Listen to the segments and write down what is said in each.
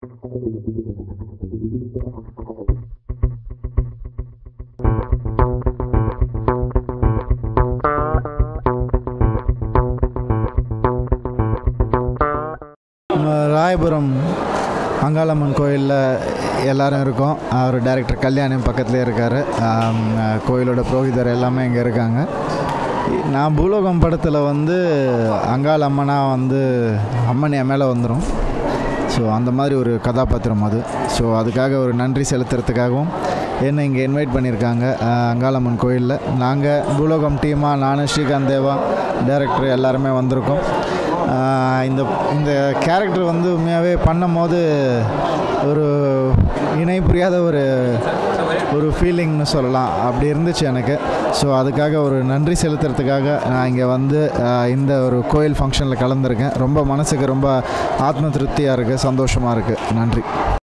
நம்ம ராயபுரம் அங்காளம்மன் கோயிலில் எல்லாரும் இருக்கோம் அவர் டைரக்டர் கல்யாணம் பக்கத்துலேயே இருக்கார் கோயிலோட புரோகிதர் எல்லாமே இங்கே இருக்காங்க நான் பூலோகம் படத்தில் வந்து அங்காள அம்மனாக வந்து அம்மன் என் மேலே வந்துடும் ஸோ அந்த மாதிரி ஒரு கதாபாத்திரம் அது ஸோ அதுக்காக ஒரு நன்றி செலுத்துறதுக்காகவும் என்னை இங்கே இன்வைட் பண்ணியிருக்காங்க அஹ், அங்காளம்மன் கோயிலில் நாங்கள் பூலோகம் டீமாக நானும் ஸ்ரீகாந்த் தேவா டைரக்டர் எல்லாருமே வந்திருக்கோம் ஆஹ் இந்த இந்த கேரக்டர் வந்து உண்மையாகவே பண்ணும்போது ஒரு இணை புரியாத ஒரு ஒரு ஃபீலிங்னு சொல்லலாம் அப்படி இருந்துச்சு எனக்கு ஸோ அதுக்காக ஒரு நன்றி செலுத்துறதுக்காக நான் இங்கே வந்து ஆஹ் இந்த ஒரு கோயில் ஃபங்க்ஷனில் கலந்துருக்கேன் ரொம்ப மனசுக்கு ரொம்ப ஆத்ம திருப்தியாக இருக்குது சந்தோஷமாக இருக்குது நன்றி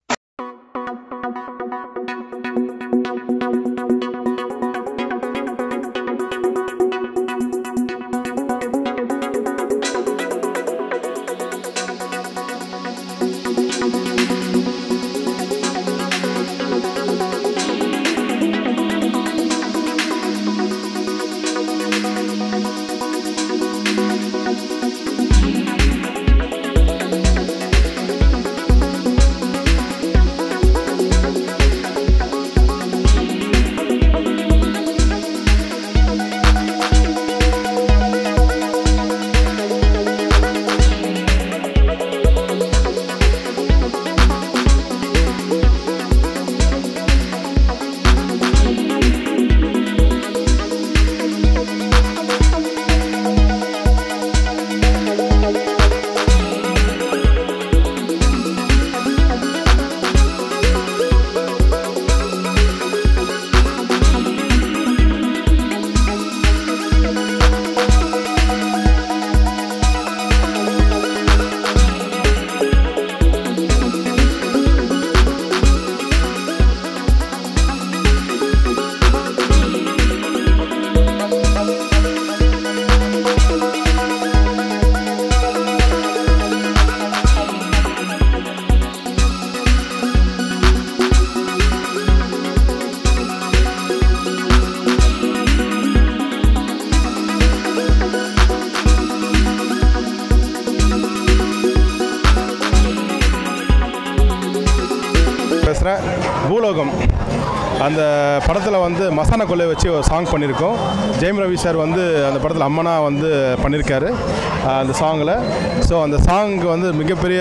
பேசுகிறேன் பூலோகம் அந்த படத்தில் வந்து மசானா கொள்ளை வச்சு ஒரு சாங் பண்ணியிருக்கோம் ஜெயம் ரவி சார் வந்து அந்த படத்தில் அம்மனா வந்து பண்ணியிருக்காரு அஹ் அந்த சாங்கில் ஸோ அந்த சாங்க்கு வந்து மிகப்பெரிய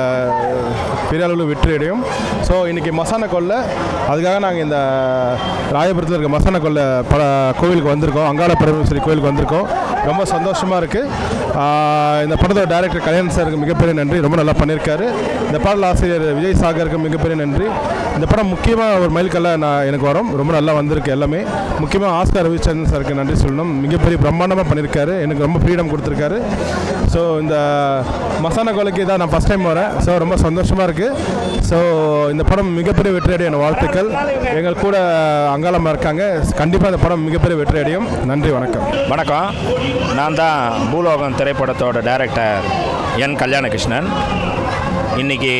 பெரிய அளவில் வெற்றி அடையும் ஸோ இன்றைக்கி மசானா கொள்ளை அதுக்காக நாங்கள் இந்த ராயபுரத்தில் இருக்க மசானா கொள்ளை பட கோவிலுக்கு வந்திருக்கோம் அங்காள பரமேஸ்வரி கோவிலுக்கு வந்திருக்கோம் ரொம்ப சந்தோஷமாக இருக்குது இந்த படத்தோட டைரக்டர் கல்யாண் சாருக்கு மிகப்பெரிய நன்றி ரொம்ப நல்லா பண்ணியிருக்காரு இந்த பாடல் ஆசிரியர் விஜய் சாகருக்கு மிகப்பெரிய நன்றி இந்த படம் முக்கியமாக ஒரு மைல்கல்ல நான் எனக்கு வரும் ரொம்ப நல்லா வந்திருக்கு எல்லாமே முக்கியமாக ஆஸ்கார் ரவிச்சந்திரன் சாருக்கு நன்றி சொல்லணும் மிகப்பெரிய பிரம்மாண்டமாக பண்ணியிருக்காரு எனக்கு ரொம்ப ஃப்ரீடம் கொடுத்துருக்காரு ஸோ இந்த மசானா கொலைக்கு தான் நான் ஃபஸ்ட் டைம் வரேன் ஸோ ரொம்ப சந்தோஷமாக இருக்குது ஸோ இந்த படம் மிகப்பெரிய வெற்றி அடையும் என் வாழ்த்துக்கள் எங்கள் கூட அங்காளமாக இருக்காங்க கண்டிப்பாக இந்த படம் மிகப்பெரிய வெற்றி அடையும் நன்றி வணக்கம் வணக்கம் நான் தான் பூலோகம் திரைப்படத்தோட டைரக்டர் என் கல்யாணகிருஷ்ணன் இன்றைக்கி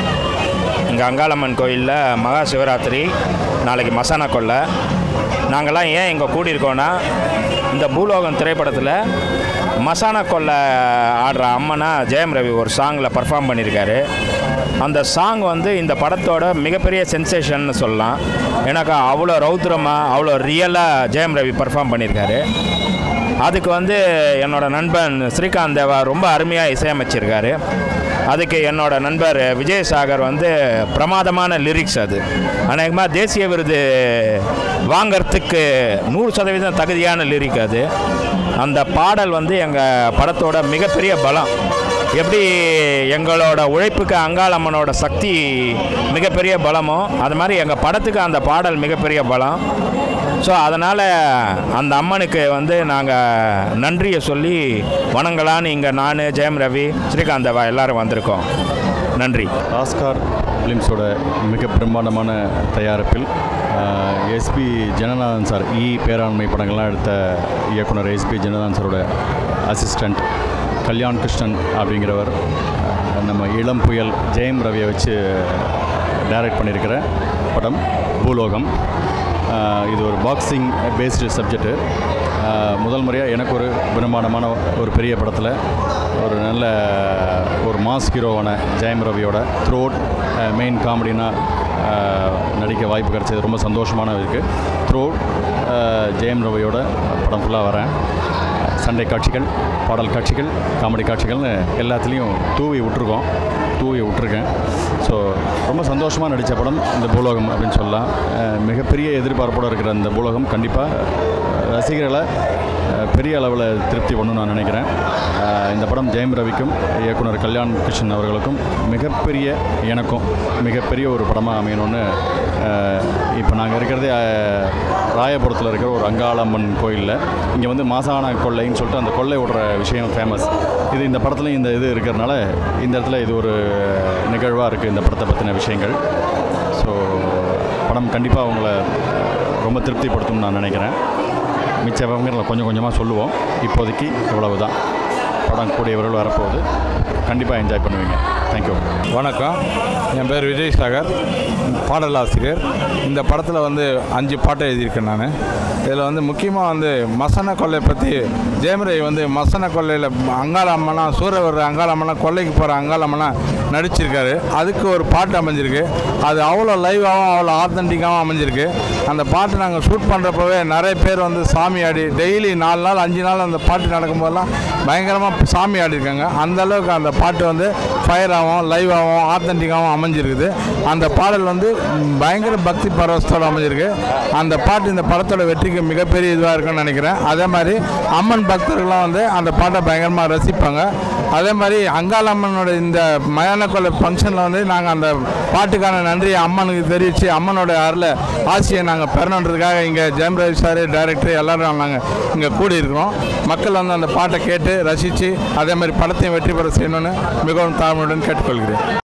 இங்கே அங்காளம்மன் கோயிலில் மகா சிவராத்திரி நாளைக்கு மசானா கொள்ளை நாங்கள்லாம் ஏன் இங்கே கூடியிருக்கோன்னா இந்த பூலோகம் திரைப்படத்தில் மசானா கொள்ளை ஆடுற அம்மனா ஜெயம் ரவி ஒரு சாங்கில் பர்ஃபார்ம் பண்ணியிருக்காரு அந்த சாங் வந்து இந்த படத்தோட மிகப்பெரிய சென்சேஷன்னு சொல்லலாம் எனக்கு அவ்வளோ ரௌத்ரமாக அவ்வளோ ரியலாக ஜெயம் ரவி பர்ஃபார்ம் பண்ணியிருக்காரு அதுக்கு வந்து என்னோட நண்பன் ஸ்ரீகாந்த் தேவா ரொம்ப அருமையாக இசையமைச்சிருக்காரு அதுக்கு என்னோட நண்பர் விஜயசாகர் வந்து பிரமாதமான லிரிக்ஸ் அது அநேகமாக தேசிய விருது வாங்கறதுக்கு நூறு சதவீதம் தகுதியான லிரிக் அது அந்த பாடல் வந்து எங்கள் படத்தோட மிகப்பெரிய பலம் எப்படி எங்களோட உழைப்புக்கு அங்காளம்மனோட சக்தி மிகப்பெரிய பலமோ அது மாதிரி எங்கள் படத்துக்கு அந்த பாடல் மிகப்பெரிய பலம் ஸோ அதனால் அந்த அம்மனுக்கு வந்து நாங்கள் நன்றியை சொல்லி வணங்கலான்னு இங்கே நான் ஜெயம் ரவி ஸ்ரீகாந்தவா எல்லாரும் வந்திருக்கோம் நன்றி ஆஸ்கார் ஃபிலிம்ஸோட மிக பிரம்மாண்டமான தயாரிப்பில் எஸ்பி ஜனநாதன் சார் இ பேராண்மை படங்கள்லாம் எடுத்த இயக்குனர் எஸ்பி ஜனநாதன் சாரோட அசிஸ்டண்ட் கல்யாண் கிருஷ்ணன் அப்படிங்கிறவர் அஹ், நம்ம இளம் புயல் ஜெயம் ரவியை வச்சு டைரக்ட் பண்ணியிருக்கிற படம் பூலோகம் ஆஹ் இது ஒரு பாக்ஸிங் பேஸ்டு சப்ஜெக்ட்டு முதல் முறையாக எனக்கு ஒரு பிரம்மாண்டமான ஒரு பெரிய படத்தில் ஒரு நல்ல ஒரு மாஸ் ஹீரோவான ஜெயம் ரவியோட த்ரோட் மெயின் காமெடினா நடிக்க வாய்ப்பு கிடைச்சது ரொம்ப சந்தோஷமான இருக்குது த்ரோட் ஜெயம் ரவியோட படம் ஃபுல்லாக வரேன் சண்டை காட்சிகள் பாடல் காட்சிகள் காமெடி காட்சிகள்னு எல்லாத்துலேயும் தூவி விட்டுருக்கோம் தூவி விட்டுருக்கேன் ஸோ ரொம்ப சந்தோஷமாக நடித்த படம் இந்த பூலோகம் அப்படின்னு சொல்லலாம் அஹ் மிகப்பெரிய எதிர்பார்ப்போடு இருக்கிற இந்த பூலோகம் கண்டிப்பாக ரசிகர்களை அஹ் பெரிய அளவில் திருப்தி பண்ணணும்னு நான் நினைக்கிறேன் அஹ் இந்த படம் ஜெயம் ரவிக்கும் இயக்குனர் கல்யாண் கிருஷ்ணன் அவர்களுக்கும் மிகப்பெரிய எனக்கும் மிகப்பெரிய ஒரு படமாக அமையணும்னு இப்போ நாங்கள் இருக்கிறதே அஹ், ராயபுரத்தில் இருக்கிற ஒரு அங்காளம்மன் கோயிலில் இங்கே வந்து மாசான கொள்ளைன்னு சொல்லிட்டு அந்த கொள்ளை விடுற விஷயம் ஃபேமஸ் இது இந்த படத்துலையும் இந்த இது இருக்கிறதுனால இந்த இடத்துல இது ஒரு நிகழ்வாக இருக்குது இந்த படத்தை பற்றின விஷயங்கள் ஸோ படம் கண்டிப்பாக அவங்கள ரொம்ப திருப்திப்படுத்தும்னு நான் நினைக்கிறேன் மிச்ச விவரங்களை கொஞ்சம் கொஞ்சமாக சொல்லுவோம் இப்போதைக்கு இவ்வளவு தான் படம் கூடிய விரைவில் வரப்போகுது கண்டிப்பாக என்ஜாய் பண்ணுவீங்க தேங்க்யூ வணக்கம் என் பேர் விஜய் சாகர் பாடலாசிரியர் இந்த படத்தில் வந்து அஞ்சு பாட்டு எழுதியிருக்கேன் நான் இதில் வந்து முக்கியமாக வந்து மசன கொள்ளை பற்றி ஜெயமரை வந்து மசன கொள்ளையில் அங்காள அம்மனா சூரவர் அங்காள அம்மனா கொள்ளைக்கு போகிற அங்காள அம்மனா நடிச்சிருக்காரு அதுக்கு ஒரு பாட்டு அமைஞ்சிருக்கு அது அவ்வளோ லைவாகவும் அவ்வளோ ஆத்தென்டிக்காகவும் அமைஞ்சிருக்கு அந்த பாட்டு நாங்கள் ஷூட் பண்ணுறப்பவே நிறைய பேர் வந்து சாமி ஆடி டெய்லி நாலு நாள் அஞ்சு நாள் அந்த பாட்டு நடக்கும்போதெல்லாம் பயங்கரமாக சாமி ஆடிருக்காங்க அந்த அளவுக்கு அந்த பாட்டு வந்து ஃபயராகவும் லைவாகவும் ஆத்தென்டிக்காகவும் அமைஞ்சிருக்குது அந்த பாடல் வந்து ம், பயங்கர பக்தி பரவசத்தோடு அமைஞ்சிருக்கு அந்த பாட்டு இந்த படத்தோட வெற்றிக்கு மிகப்பெரிய இதுவாக இருக்குன்னு நினைக்கிறேன் அதே மாதிரி அம்மன் பக்தர்கள்லாம் வந்து அந்த பாட்டை பயங்கரமாக ரசிப்பாங்க அதே மாதிரி அங்காள அம்மனோட இந்த மயான கொலை ஃபங்க்ஷனில் வந்து நாங்கள் அந்த பாட்டுக்கான நன்றியை அம்மனுக்கு தெரிவித்து அம்மனோட அருளை ஆசையை நாங்கள் பெறணுன்றதுக்காக இங்கே ஜெயம் ரவி சார் டைரக்டர் எல்லாரும் நாங்கள் இங்கே கூடியிருக்கிறோம் மக்கள் வந்து அந்த பாட்டை கேட்டு ரசித்து அதே மாதிரி படத்தையும் வெற்றி பெற செய்யணும்னு மிகவும் தாழ்மையுடன் கேட்டுக்கொள்கிறேன்